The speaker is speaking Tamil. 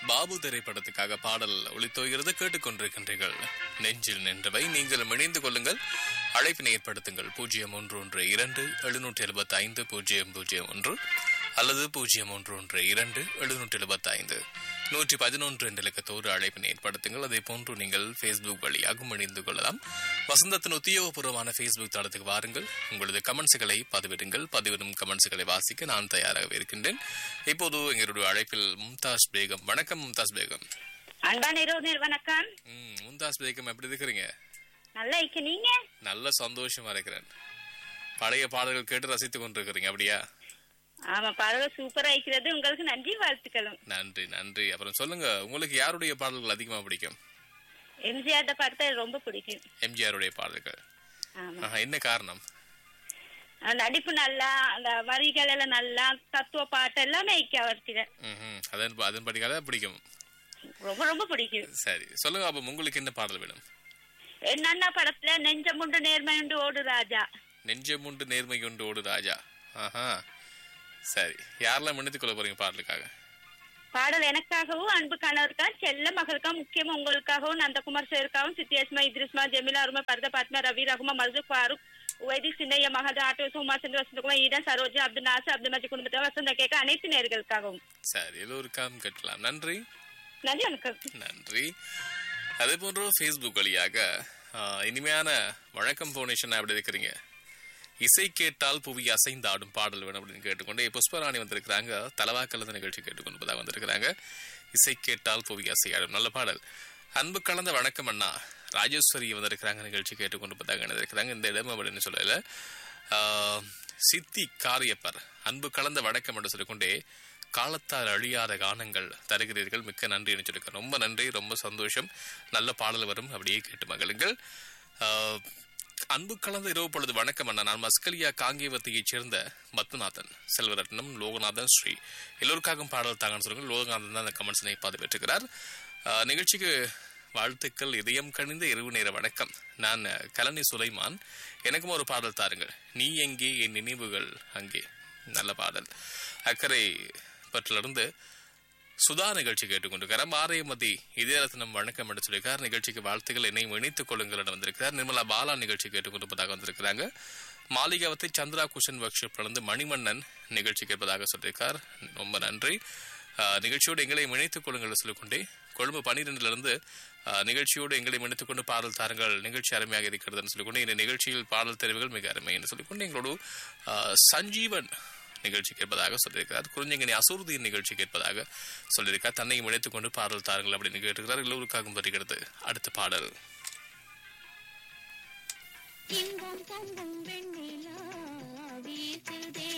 பாபு திரைப்படத்துக்காக பாடல் ஒளித்தோகிறது கேட்டுக்கொண்டிருக்கின்றீர்கள் நெஞ்சில் நின்றவை நீங்கள் இணைந்து கொள்ளுங்கள் அழைப்பினை ஏற்படுத்துங்கள் பூஜ்ஜியம் ஒன்று ஒன்று இரண்டு எழுநூற்றி எழுபத்தி ஐந்து பூஜ்ஜியம் பூஜ்ஜியம் ஒன்று அல்லது பூஜ்ஜியம் ஒன்று ஒன்று இரண்டு எழுநூற்றி எழுபத்தி ஐந்து நூற்றி பதினொன்று என்ற இலக்கத்தோடு அழைப்பினை ஏற்படுத்துங்கள் அதே போன்று நீங்கள் ஃபேஸ்புக் வழியாகவும் இணைந்து கொள்ளலாம் வசந்தத்தின் உத்தியோகபூர்வமான ஃபேஸ்புக் தளத்துக்கு வாருங்கள் உங்களது கமெண்ட்ஸுகளை பதிவிடுங்கள் பதிவிடும் கமெண்ட்ஸுகளை வாசிக்க நான் தயாராக இருக்கின்றேன் இப்போது எங்களுடைய அழைப்பில் மும்தாஸ் பேகம் வணக்கம் மும்தாஸ் பேகம் அன்பான இரவு வணக்கம் ம், மும்தாஸ் பேகம் எப்படி இருக்கிறீங்க நல்லா இருக்கு நீங்க நல்ல சந்தோஷமா இருக்கிறேன் பழைய பாடல்கள் கேட்டு ரசித்துக் கொண்டிருக்கிறீங்க அப்படியா ஆமா பாடல் சூப்பரா இருக்கிறது உங்களுக்கு நன்றி வாழ்த்துக்களும் நன்றி நன்றி அப்புறம் சொல்லுங்க உங்களுக்கு யாருடைய பாடல்கள் அதிகமா பிடிக்கும் எம்ஜிஆர் படத்தை ரொம்ப பிடிக்கும் எம்ஜிஆருடைய பாடல்கள் ஆமா ஆஹா, என்ன காரணம் அந்த நடிப்பு நல்லா அந்த வரிகள் எல்லாம் நல்லா தத்துவ பாட்டு எல்லாமே இருக்கு அவருக்கு ம்ஹும். அதன் அதன் படிக்காத பிடிக்கும் ரொம்ப ரொம்ப பிடிக்கும் சரி சொல்லுங்க அப்ப உங்களுக்கு என்ன பாடல் வேணும் என்னன்னா படத்துல நெஞ்சமுண்டு நேர்மையுண்டு ஓடு ராஜா நெஞ்சமுண்டு நேர்மை கொண்டு ஓடு ராஜா ஆஹா சரி யாரெல்லாம் மன்னித்துக் கொள்ள போறீங்க பாடலுக்காக பாடல் எனக்காகவும் அன்பு கணவருக்கா செல்ல மகளுக்கா முக்கியமா உங்களுக்காகவும் நந்தகுமார் சேருக்காகவும் சித்தியஸ்மா இத்ரிஸ்மா ஜெமிலா அருமா பரத பாத்மா ரவி ரகுமா மல்து ஃபாரூக் வைதி சின்னைய மகது ஆட்டோ உமா சந்திர வசந்தகுமார் ஈடன் சரோஜா அப்துல் நாசர் அப்துல் மஜி குடும்பத்தை வசந்த கேட்க அனைத்து நேர்களுக்காகவும் சரி எல்லோருக்காகவும் கேட்கலாம் நன்றி நன்றி வணக்கம் நன்றி அதே போன்று ஃபேஸ்புக் வழியாக ஆ, இனிமையான வணக்கம் ஃபவுண்டேஷன் எப்படி இருக்கிறீங்க இசை கேட்டால் புவி அசைந்து ஆடும் பாடல் வேணும் அப்படின்னு கேட்டுக்கொண்டு புஷ்பராணி வந்திருக்கிறாங்க தலவாக்கலந்த நிகழ்ச்சி கேட்டுக்கொண்டு வந்திருக்கிறாங்க இசை கேட்டால் புவி அசையாடும் நல்ல பாடல் அன்பு கலந்த வணக்கம் அண்ணா ராஜேஸ்வரி வந்திருக்கிறாங்க நிகழ்ச்சி கேட்டுக்கொண்டு பார்த்தாங்க இருக்கிறாங்க இந்த இடம் அப்படின்னு சொல்லல ஆ, சித்தி காரியப்பர் அன்பு கலந்த வணக்கம் என்று சொல்லிக்கொண்டே காலத்தால் அழியாத கானங்கள் தருகிறீர்கள் மிக்க நன்றி என்று சொல்லியிருக்கேன் ரொம்ப நன்றி ரொம்ப சந்தோஷம் நல்ல பாடல் வரும் அப்படியே கேட்டு மகளுங்கள் ஆஹ், அன்பு கலந்த இரவு பொழுது வணக்கம் அண்ணா நான் மஸ்கலியா காங்கேயவத்தையைச் சேர்ந்த மத்துநாதன் செல்வரத்னம் லோகநாதன் ஸ்ரீ எல்லோருக்காகவும் பாடல் தாங்கன்னு சொல்லுங்க லோகநாதன் தான் அந்த கமெண்ட்ஸனை பதிவேற்றுகிறார் ஆஹ், நிகழ்ச்சிக்கு வாழ்த்துக்கள் இதயம் கணிந்த இரவு நேர வணக்கம் நான் அஹ், கலனி சுலைமான் எனக்கும் ஒரு பாடல் தாருங்கள் நீ எங்கே என் நினைவுகள் அங்கே நல்ல பாடல் அக்கறை பற்றிலிருந்து சுதா நிகழ்ச்சி கேட்டுக்கொண்டிருக்கிறார் மாரியமதி இதயரத்னம் வணக்கம் என்று சொல்லியிருக்கார் நிகழ்ச்சிக்கு வாழ்த்துக்கள் என்னையும் இணைத்துக் கொள்ளுங்கள் என வந்திருக்கிறார் நிர்மலா பாலா நிகழ்ச்சி கேட்டுக்கொண்டிருப்பதாக வந்திருக்கிறாங்க மாளிகாவத்தை சந்திரா குஷன் ஒர்க் ஷாப்ல மணிமன்னன் நிகழ்ச்சி கேட்பதாக சொல்லியிருக்கார் ரொம்ப நன்றி ஆஹ், நிகழ்ச்சியோடு எங்களையும் இணைத்துக் கொள்ளுங்கள் என்று சொல்லிக்கொண்டே கொழும்பு பனிரெண்டுல இருந்து ஆஹ், நிகழ்ச்சியோடு எங்களை இணைத்துக் கொண்டு பாடல் தாருங்கள் நிகழ்ச்சி அருமையாக இருக்கிறதுன்னு சொல்லிக்கொண்டு இந்த நிகழ்ச்சியில் பாடல் தெரிவுகள் மிக அருமை என்று சொல்லிக்கொண்டு எங்களோடு ஆஹ், சஞ்சீவன் நிகழ்ச்சி கேட்பதாக சொல்லியிருக்கிறார் குறிஞ்சங்கனி அசூர்தியின் நிகழ்ச்சி கேட்பதாக சொல்லியிருக்கார் தன்னையும் இணைத்துக் கொண்டு பாடல் தாருங்கள் அப்படின்னு கேட்டிருக்கிறார் எல்லோருக்காகவும் வருகிறது அடுத்த பாடல் இன்பம் தங்கும் வெண்ணிலா வீசுதே